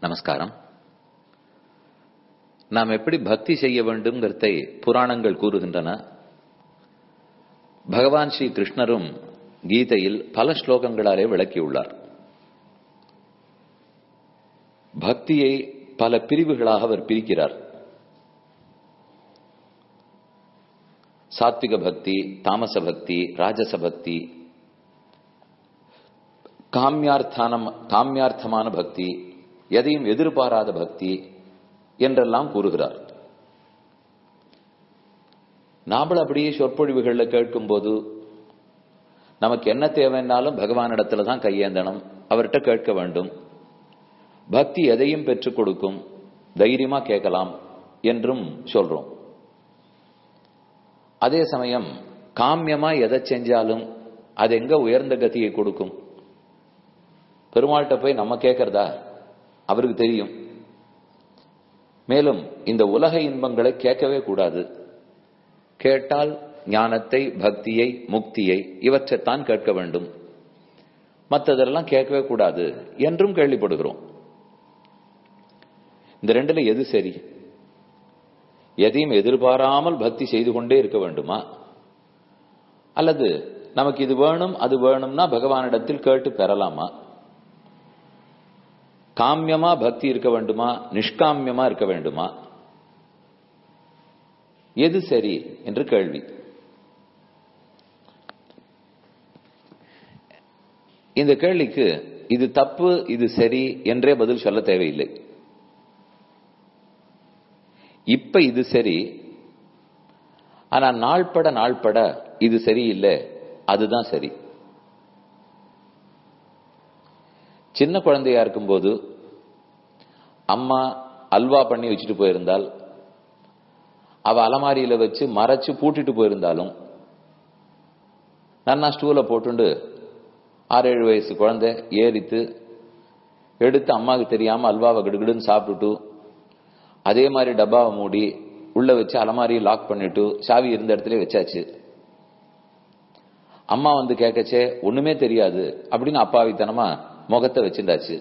நமஸ்காரம் நாம் எப்படி பக்தி செய்ய வேண்டும்ங்கிறதை புராணங்கள் கூறுகின்றன பகவான் ஸ்ரீ கிருஷ்ணரும் கீதையில் பல ஸ்லோகங்களாலே விளக்கியுள்ளார் பக்தியை பல பிரிவுகளாக அவர் பிரிக்கிறார் சாத்விக பக்தி தாமச பக்தி ராஜச பக்தி காமியார்த்தானம் காமியார்த்தமான பக்தி எதையும் எதிர்பாராத பக்தி என்றெல்லாம் கூறுகிறார் நாமளும் அப்படியே சொற்பொழிவுகளில் கேட்கும்போது நமக்கு என்ன தேவைன்னாலும் பகவானிடத்துல தான் கையேந்தணும் அவர்கிட்ட கேட்க வேண்டும் பக்தி எதையும் பெற்றுக் கொடுக்கும் தைரியமா கேட்கலாம் என்றும் சொல்றோம் அதே சமயம் காமியமா எதை செஞ்சாலும் அது எங்க உயர்ந்த கதியை கொடுக்கும் பெருமாள்கிட்ட போய் நம்ம கேட்கறதா அவருக்கு தெரியும் மேலும் இந்த உலக இன்பங்களை கேட்கவே கூடாது கேட்டால் ஞானத்தை பக்தியை முக்தியை இவற்றைத்தான் கேட்க வேண்டும் மற்றதெல்லாம் கேட்கவே கூடாது என்றும் கேள்விப்படுகிறோம் இந்த ரெண்டுல எது சரி எதையும் எதிர்பாராமல் பக்தி செய்து கொண்டே இருக்க வேண்டுமா அல்லது நமக்கு இது வேணும் அது வேணும்னா பகவானிடத்தில் கேட்டு பெறலாமா காமியமா பக்தி இருக்க வேண்டுமா நிஷ்காமியமா இருக்க வேண்டுமா எது சரி என்று கேள்வி இந்த கேள்விக்கு இது தப்பு இது சரி என்றே பதில் சொல்ல தேவையில்லை இப்ப இது சரி ஆனா நாள்பட நாள்பட இது சரியில்லை அதுதான் சரி சின்ன குழந்தையா இருக்கும்போது அம்மா அல்வா பண்ணி வச்சுட்டு போயிருந்தால் அவ அலமாரியில வச்சு மறைச்சு பூட்டிட்டு போயிருந்தாலும் நன்னா ஸ்டூல போட்டுண்டு ஆறு ஏழு வயசு குழந்தை ஏறித்து எடுத்து அம்மாவுக்கு தெரியாம அல்வாவை கிடுகிடுன்னு சாப்பிட்டுட்டு அதே மாதிரி டப்பாவை மூடி உள்ள வச்சு அலமாரியை லாக் பண்ணிட்டு சாவி இருந்த இடத்துல வச்சாச்சு அம்மா வந்து கேட்கச்சே ஒண்ணுமே தெரியாது அப்படின்னு அப்பாவித்தனமா முகத்தை வச்சிருந்தாச்சு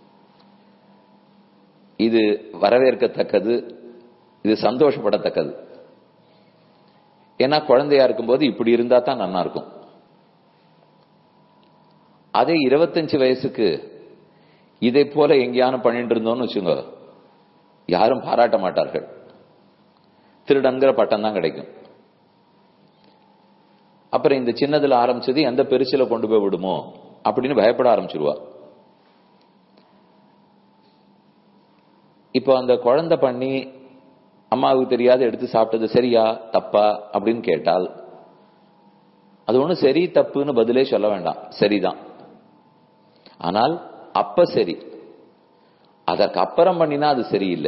இது வரவேற்கத்தக்கது இது சந்தோஷப்படத்தக்கது ஏன்னா குழந்தையா இருக்கும்போது இப்படி இருந்தா தான் நல்லா இருக்கும் அதே இருபத்தஞ்சு வயசுக்கு இதை போல எங்கேயானு பண்ணிட்டு இருந்தோம்னு வச்சுங்க யாரும் பாராட்ட மாட்டார்கள் திருடங்கிற பட்டம் தான் கிடைக்கும் அப்புறம் இந்த சின்னதுல ஆரம்பிச்சது எந்த பெருசில கொண்டு போய் விடுமோ அப்படின்னு பயப்பட ஆரம்பிச்சிருவா இப்போ அந்த குழந்தை பண்ணி அம்மாவுக்கு தெரியாத எடுத்து சாப்பிட்டது சரியா தப்பா அப்படின்னு கேட்டால் அது ஒண்ணு சரி தப்புன்னு பதிலே சொல்ல வேண்டாம் சரிதான் ஆனால் அப்ப சரி அதற்கு அப்புறம் பண்ணினா அது சரியில்லை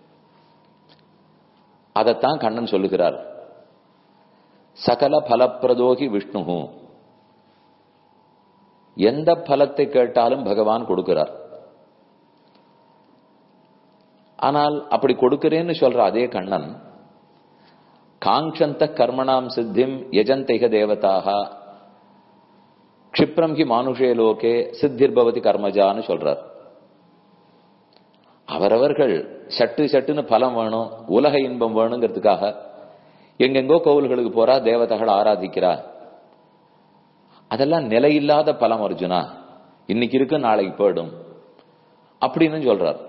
அதைத்தான் கண்ணன் சொல்லுகிறார் சகல பலப்பிரதோகி விஷ்ணு எந்த பலத்தை கேட்டாலும் பகவான் கொடுக்கிறார் ஆனால் அப்படி கொடுக்கிறேன்னு சொல்ற அதே கண்ணன் காங்ஷந்த கர்மணாம் சித்திம் யஜந்தைக தேவதாக க்ஷிப்ரம் ஹி மானுஷே லோகே சித்திர்பவதி கர்மஜான்னு சொல்றார் அவரவர்கள் சட்டு சட்டுன்னு பலம் வேணும் உலக இன்பம் வேணுங்கிறதுக்காக எங்கெங்கோ கோவில்களுக்கு போறா தேவதைகள் ஆராதிக்கிறா அதெல்லாம் நிலையில்லாத பலம் அர்ஜுனா இன்னைக்கு இருக்கு நாளைக்கு போயிடும் அப்படின்னு சொல்றார்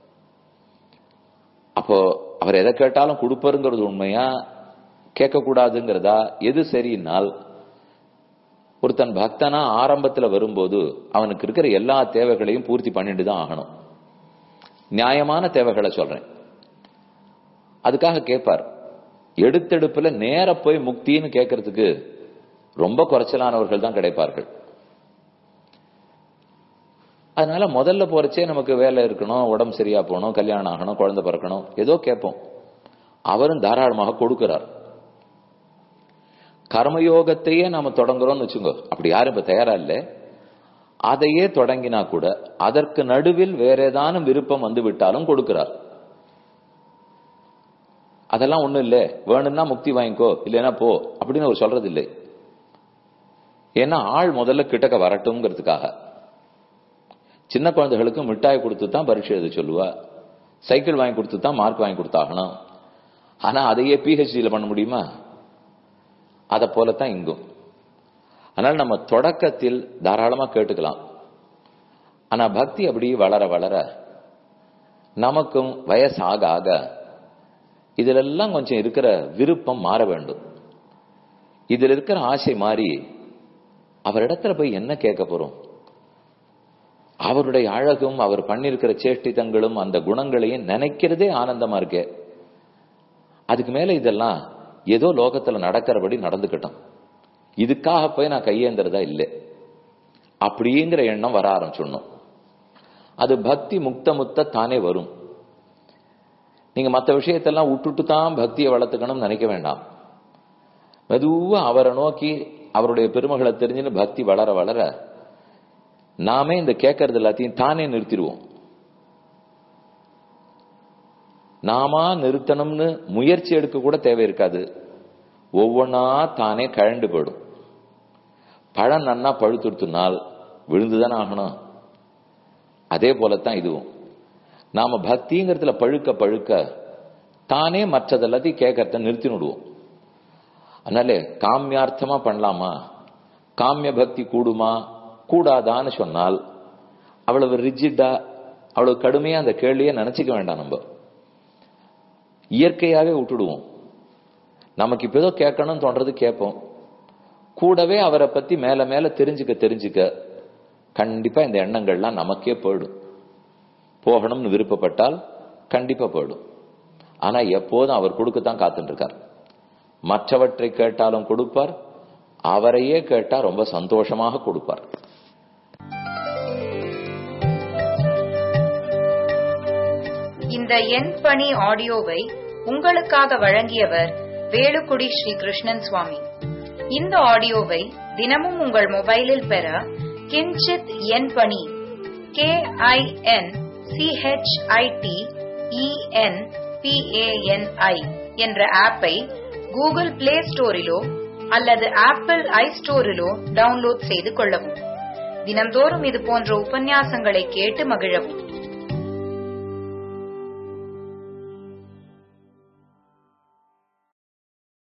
அப்போ அவர் எதை கேட்டாலும் கொடுப்பாருங்கிறது உண்மையா கேட்கக்கூடாதுங்கிறதா எது சரின்னால் ஒருத்தன் பக்தனா ஆரம்பத்துல வரும்போது அவனுக்கு இருக்கிற எல்லா தேவைகளையும் பூர்த்தி பண்ணிட்டு தான் ஆகணும் நியாயமான தேவைகளை சொல்றேன் அதுக்காக கேட்பார் எடுத்தெடுப்புல நேர போய் முக்தின்னு கேட்கறதுக்கு ரொம்ப குறைச்சலானவர்கள் தான் கிடைப்பார்கள் அதனால முதல்ல போறச்சே நமக்கு வேலை இருக்கணும் உடம்பு சரியா போகணும் கல்யாணம் ஆகணும் குழந்தை பிறக்கணும் ஏதோ கேட்போம் அவரும் தாராளமாக கொடுக்கிறார் கர்மயோகத்தையே நாம தொடங்குறோம்னு வச்சுக்கோ அப்படி யாரும் இப்ப தயாரா இல்லை அதையே தொடங்கினா கூட அதற்கு நடுவில் வேற ஏதானும் விருப்பம் வந்து விட்டாலும் கொடுக்கிறார் அதெல்லாம் ஒண்ணும் இல்லை வேணும்னா முக்தி வாங்கிக்கோ இல்லைன்னா போ அப்படின்னு அவர் சொல்றது இல்லை ஏன்னா ஆள் முதல்ல கிட்டக்க வரட்டும்ங்கிறதுக்காக சின்ன குழந்தைகளுக்கு மிட்டாய் கொடுத்து தான் பரீட்சை எழுத சொல்லுவா சைக்கிள் வாங்கி கொடுத்து தான் மார்க் வாங்கி கொடுத்தாகணும் ஆனா அதையே பிஹெச்டியில் பண்ண முடியுமா அதை போலத்தான் இங்கும் அதனால நம்ம தொடக்கத்தில் தாராளமா கேட்டுக்கலாம் ஆனா பக்தி அப்படி வளர வளர நமக்கும் வயசு ஆக ஆக இதிலெல்லாம் கொஞ்சம் இருக்கிற விருப்பம் மாற வேண்டும் இதில் இருக்கிற ஆசை மாறி அவரிடத்துல போய் என்ன கேட்க போறோம் அவருடைய அழகும் அவர் பண்ணிருக்கிற சேஷ்டிதங்களும் அந்த குணங்களையும் நினைக்கிறதே ஆனந்தமா இருக்கே அதுக்கு மேல இதெல்லாம் ஏதோ லோகத்துல நடக்கிறபடி நடந்துக்கிட்டோம் இதுக்காக போய் நான் கையேந்துறதா இல்லை அப்படிங்கிற எண்ணம் வர ஆரம்பிச்சிடணும் அது பக்தி முக்த முத்த தானே வரும் நீங்க மற்ற விஷயத்தெல்லாம் விட்டுட்டு தான் பக்தியை வளர்த்துக்கணும்னு நினைக்க வேண்டாம் மெதுவா அவரை நோக்கி அவருடைய பெருமைகளை தெரிஞ்சுன்னு பக்தி வளர வளர நாமே இந்த கேட்கறது எல்லாத்தையும் தானே நிறுத்திடுவோம் நாமா நிறுத்தணும்னு முயற்சி எடுக்க கூட தேவை இருக்காது ஒவ்வொன்னா தானே கழண்டு போயிடும் பழம் நன்னா பழுத்துடுத்துனால் விழுந்துதானே ஆகணும் அதே போலத்தான் இதுவும் நாம பக்திங்கிறதுல பழுக்க பழுக்க தானே மற்றதெல்லாத்தையும் கேட்கறத நிறுத்தி விடுவோம் அதனால காமியார்த்தமா பண்ணலாமா காமிய பக்தி கூடுமா கூடாதான்னு சொன்னால் அவ்வளவு ரிஜிட்டா அவ்வளவு கடுமையா அந்த கேள்வியை நினைச்சுக்க வேண்டாம் நம்ம இயற்கையாவே விட்டுடுவோம் நமக்கு இப்ப ஏதோ கேட்கணும்னு தோன்றது கேட்போம் கூடவே அவரை பத்தி மேல மேல தெரிஞ்சுக்க தெரிஞ்சுக்க கண்டிப்பா இந்த எண்ணங்கள்லாம் நமக்கே போயிடும் போகணும்னு விருப்பப்பட்டால் கண்டிப்பா போயிடும் ஆனா எப்போதும் அவர் கொடுக்கத்தான் காத்துட்டு இருக்கார் மற்றவற்றை கேட்டாலும் கொடுப்பார் அவரையே கேட்டா ரொம்ப சந்தோஷமாக கொடுப்பார் இந்த எண் பணி ஆடியோவை உங்களுக்காக வழங்கியவர் வேலுக்குடி ஸ்ரீ கிருஷ்ணன் சுவாமி இந்த ஆடியோவை தினமும் உங்கள் மொபைலில் பெற கிஞ்சித் எண் பணி கே ஐ என் சிஹெச்ஐடி இஎன் பிஏஎன்ஐ என்ற ஆப்பை கூகுள் பிளே ஸ்டோரிலோ அல்லது ஆப்பிள் ஐ ஸ்டோரிலோ டவுன்லோட் செய்து கொள்ளவும் தினம்தோறும் இது போன்ற உபன்யாசங்களை கேட்டு மகிழவும்